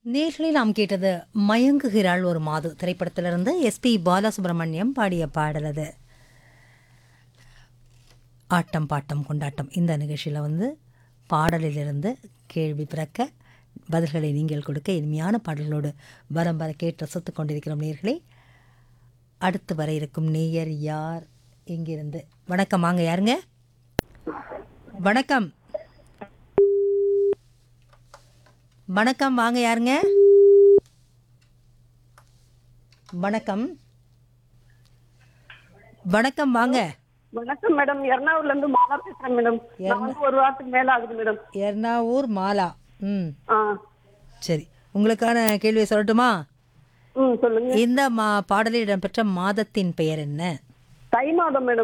நேர்களை நாம் கேட்டது மயங்குகிறாள் ஒரு மாது திரைப்படத்திலிருந்து எஸ்பி பாலசுப்ரமணியம் பாடிய பாடல் அது ஆட்டம் பாட்டம் கொண்டாட்டம் இந்த நிகழ்ச்சியில் வந்து பாடலிலிருந்து கேள்வி பிறக்க பதில்களை நீங்கள் கொடுக்க இனிமையான பாடல்களோடு வரம் வர கேட்டு ரசித்துக் கொண்டிருக்கிறோம் நேர்களே அடுத்து வர இருக்கும் நேயர் யார் இங்கிருந்து வணக்கம் வாங்க யாருங்க வணக்கம் வணக்கம் வாங்க யாருங்க வணக்கம் வணக்கம் வாங்க வணக்கம் மேடம் எர்ணாகுளம்ல இருந்து மாலா பேசுறேன் மேடம் நான் வந்து ஒரு வாரத்துக்கு மேல ஆகுது மேடம் எர்ணாவூர் மாலா ம் ஆ சரி உங்களுக்கான கேள்வியை சொல்லட்டுமா ம் சொல்லுங்க இந்த மா பாடலில் இடம்பெற்ற மாதத்தின் பெயர் என்ன தை மாதம் மேடம்